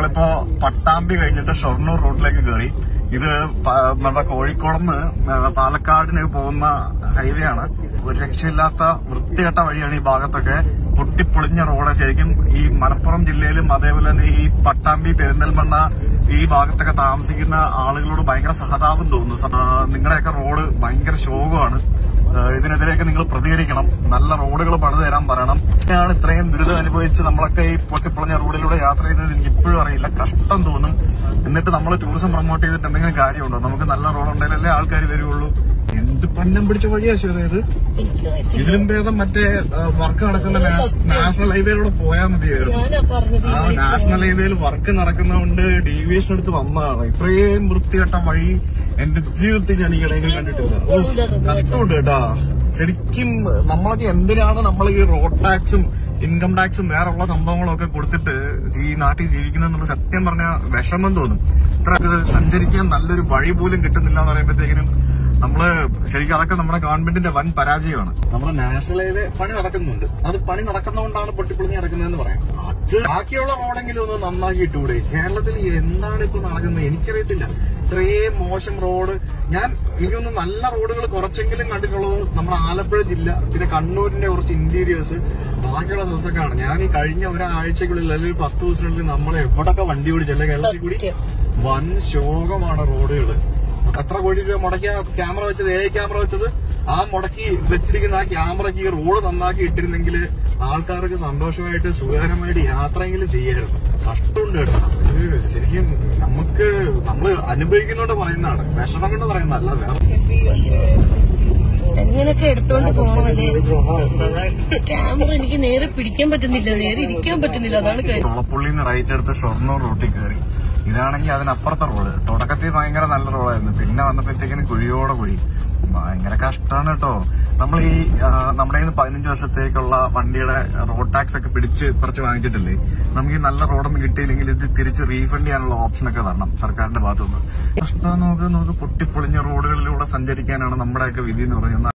നമ്മളിപ്പോ പട്ടാമ്പി കഴിഞ്ഞിട്ട് ഷൊർണൂർ റൂട്ടിലേക്ക് കയറി ഇത് പ- നമ്മുടെ കോഴിക്കോടുന്ന് പാലക്കാടിന് പോകുന്ന ഹൈവേ ആണ് ഒരു രക്ഷയില്ലാത്ത വൃത്തികെട്ട വഴിയാണ് ഈ ഭാഗത്തൊക്കെ പൊട്ടിപ്പൊളിഞ്ഞ റോഡ് ശരിക്കും ഈ മലപ്പുറം ജില്ലയിലും അതേപോലെ തന്നെ ഈ പട്ടാമ്പി പെരിന്തൽമണ്ണ ഈ ഭാഗത്തൊക്കെ താമസിക്കുന്ന ആളുകളോട് ഭയങ്കര സഹതാപം തോന്നുന്നു സ- ആ, നിങ്ങളുടെയൊക്കെ റോഡ് ഭയങ്കര ശോകമാണ് ഏഹ് ഇതിനെതിരെയൊക്കെ നിങ്ങൾ പ്രതികരിക്കണം നല്ല റോഡുകൾ പണിതു തരാൻ പറയണം ഞാൻ ഇത്രയും ദുരിതം അനുഭവിച്ച് നമ്മളൊക്കെ ഈ പൊട്ടിപ്പൊളഞ്ഞ റോഡിലൂടെ യാത്ര ചെയ്യുന്നത് എനിക്ക് ഇപ്പോഴും അറിയില്ല കഷ്ടം തോന്നും എന്നിട്ട് നമ്മൾ ടൂറിസം പ്രൊമോട്ട് ചെയ്തിട്ട് എന്തെങ്കിലും കാര്യമുണ്ടോ നമുക്ക് നല്ല റോഡ് ഉണ്ടെങ്കിലല്ലേ ആൾക്കാർ വരുള്ളൂ എന്ത് പന്നം പിടിച്ച വഴിയാ ശരി ഇത് ഇതിലും ഭേദം മറ്റേ വർക്ക് നടക്കുന്ന നാഷ- നാഷണൽ ഹൈവേയിലൂടെ പോയാൽ മതിയായിരുന്നു ഞാനാ പറഞ്ഞത് ആ നാഷണൽ ഹൈവേയിൽ വർക്ക് നടക്കുന്നതുകൊണ്ട് ഡീവിയേഷൻ എടുത്ത് വന്നതാണ് ഇത്രയും വൃത്തികെട്ട വഴി എന്റെ ജീവിതത്തിൽ ഞാൻ ഈ ഇടയിൽ കണ്ടിട്ടില്ല ഓ, കഷ്ടമുണ്ട് കേട്ടാ ശരിക്കും നമ്മളൊക്കെ എന്തിനാണ് നമ്മൾ ഈ റോഡ് ടാക്സും ഇൻകം ടാക്സും വേറെയുള്ള സംഭവങ്ങളൊക്കെ കൊടുത്തിട്ട് ഈ നാട്ടിൽ ജീവിക്കുന്നതെന്നുള്ള സത്യം പറഞ്ഞാൽ വിഷമം തോന്നും ഇത്ര ഇത് സഞ്ചരിക്കാൻ നല്ലൊരു വഴി പോലും കിട്ടുന്നില്ല എന്ന് പറയുമ്പോഴത്തേക്കിനും നമ്മള് ശരിക്കും അതൊക്കെ നമ്മുടെ ഗവൺമെന്റിന്റെ വൻ പരാജയമാണ് നമ്മുടെ നാഷണൽ ഹൈവേ പണി നടക്കുന്നുണ്ട് അത് പണി നടക്കുന്നതുകൊണ്ടാണ് പൊട്ടിപ്പൊളിഞ്ഞ് നടക്കുന്നതെന്ന് പറയാം അത് ബാക്കിയുള്ള റോഡെങ്കിലും ഒന്ന് നന്നാക്കി ഇട്ടൂടെ കേരളത്തിൽ എന്താണ് ഇപ്പൊ നടക്കുന്നത് എനിക്കറിയത്തില്ല ഇത്രയും മോശം റോഡ് ഞാൻ എനിക്കൊന്ന് നല്ല റോഡുകൾ കുറച്ചെങ്കിലും കണ്ടിട്ടുള്ളത് നമ്മുടെ ആലപ്പുഴ ജില്ല പിന്നെ കണ്ണൂരിന്റെ കുറച്ച് ഇന്റീരിയേഴ്സ് ബാക്കിയുള്ള സ്ഥലത്തൊക്കെയാണ് ഞാൻ ഈ കഴിഞ്ഞ ഒരാഴ്ചക്കുള്ളിൽ അല്ലെങ്കിൽ ഒരു പത്ത് ദിവസത്തിനുള്ളിൽ നമ്മൾ എവിടൊക്കെ വണ്ടി ഓടിച്ചല്ലേ കേരളത്തിൽ കൂടി വൻ ശോകമാണ് റോഡുകൾ എത്ര കോടി രൂപ മുടക്കിയ ക്യാമറ വെച്ചത് ഏ ക്യാമറ വെച്ചത് ആ മുടക്കി വെച്ചിരിക്കുന്ന ആ ക്യാമറയ്ക്ക് ഈ റോഡ് നന്നാക്കി ഇട്ടിരുന്നെങ്കിൽ ആൾക്കാർക്ക് സന്തോഷമായിട്ട് സുഖകരമായിട്ട് യാത്രയെങ്കിലും ചെയ്യായിരുന്നു കഷ്ടമുണ്ട് കേട്ടോ ഇത് ശരിക്കും നമുക്ക് നമ്മൾ അനുഭവിക്കുന്നോണ്ട് പറയുന്നതാണ് വിഷമം കൊണ്ട് പറയുന്നതല്ല വേറെ എങ്ങനെയൊക്കെ എടുത്തോണ്ട് പോകണമല്ലേ ക്യാമറ എനിക്ക് നേരെ പിടിക്കാൻ പറ്റുന്നില്ല നേരെ ഇരിക്കാൻ പറ്റുന്നില്ല അതാണ് കാര്യം തുളപ്പുള്ളിയിൽ നിന്ന് റൈറ്റ് എടുത്ത് ഷൊർണൂർ റൂട്ടിൽ കയറി ഇതാണെങ്കിൽ അതിനപ്പുറത്തെ റോഡ് തുടക്കത്തിൽ ഭയങ്കര നല്ല റോഡായിരുന്നു പിന്നെ വന്നപ്പോഴത്തേക്കിനും കുഴിയോടെ കുഴി ഭയങ്കര കഷ്ടമാണ് കേട്ടോ നമ്മൾ ഈ ആ, നമ്മുടെ കയ്യിൽ നിന്ന് പതിനഞ്ച് വർഷത്തേക്കുള്ള വണ്ടിയുടെ റോഡ് ടാക്സ് ഒക്കെ പിടിച്ച് കുറച്ച് വാങ്ങിച്ചിട്ടില്ലേ നമുക്ക് ഈ നല്ല റോഡൊന്നും കിട്ടിയില്ലെങ്കിൽ ഇത് തിരിച്ച് റീഫണ്ട് ചെയ്യാനുള്ള ഓപ്ഷൻ ഒക്കെ തരണം സർക്കാരിന്റെ ഭാഗത്തുനിന്ന് കഷ്ടം നമുക്ക് നമുക്ക് പൊട്ടിപ്പൊളിഞ്ഞ റോഡുകളിലൂടെ സഞ്ചരിക്കാനാണ് നമ്മുടെയൊക്കെ വിധി എന്ന് പറയുന്നത്